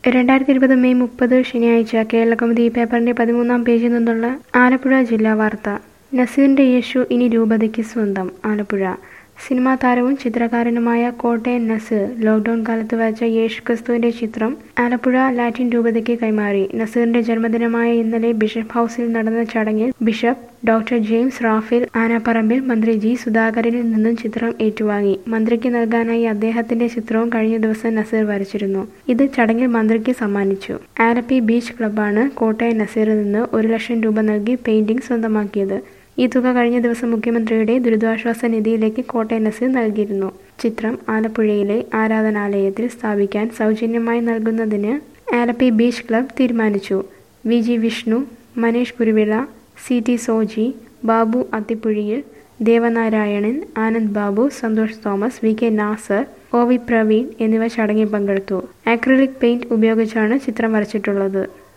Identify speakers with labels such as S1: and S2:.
S1: രണ്ടായിരത്തി ഇരുപത് മെയ് മുപ്പത് ശനിയാഴ്ച കേരളകൗമുദി പേപ്പറിന്റെ പതിമൂന്നാം പേജിൽ നിന്നുള്ള ആലപ്പുഴ ജില്ലാ വാർത്ത നസീറിന്റെ യേശു ഇനി രൂപതയ്ക്ക് സ്വന്തം ആലപ്പുഴ സിനിമാ താരവും ചിത്രകാരനുമായ കോട്ടയം നസീർ ലോക്ക്ഡൌൺ കാലത്ത് വരച്ച യേശു ക്രിസ്തുവിന്റെ ചിത്രം ആലപ്പുഴ ലാറ്റിൻ രൂപതയ്ക്ക് കൈമാറി നസീറിന്റെ ജന്മദിനമായ ഇന്നലെ ബിഷപ്പ് ഹൗസിൽ നടന്ന ചടങ്ങിൽ bishop doctor James Raphael Anaparambil മന്ത്രി ജി സുധാകരനിൽ നിന്നും ചിത്രം ഏറ്റുവാങ്ങി മന്ത്രിക്ക് നൽകാനായി അദ്ദേഹത്തിന്റെ ചിത്രവും കഴിഞ്ഞ ദിവസം നസീർ വരച്ചിരുന്നു ഇത് ചടങ്ങിൽ മന്ത്രിക്ക് സമ്മാനിച്ചു ആലപ്പി ബീച്ച് ക്ലബ്ബാണ് കോട്ടയം നസീറിൽ നിന്ന് ഒരു ലക്ഷം രൂപ നൽകി പെയിന്റിംഗ് സ്വന്തമാക്കിയത് ഈ തുക കഴിഞ്ഞ ദിവസം മുഖ്യമന്ത്രിയുടെ ദുരിതാശ്വാസ നിധിയിലേക്ക് കോട്ടയം നസീർ നൽകിയിരുന്നു ചിത്രം ആലപ്പുഴയിലെ ആരാധനാലയത്തിൽ സ്ഥാപിക്കാൻ സൗജന്യമായി നൽകുന്നതിന് ആലപ്പി ബീച്ച് ക്ലബ് തീരുമാനിച്ചു V G Vishnu Maneesh Kuruvila C T Soji Babu അത്തിപ്പുഴിയിൽ Devanarayanan Anand Babu Santhosh Thomas V K Nasar O V Praveen എന്നിവർ ചടങ്ങിൽ പങ്കെടുത്തു ആക്രിലിക് പെയിന്റ് ഉപയോഗിച്ചാണ് ചിത്രം വരച്ചിട്ടുള്ളത്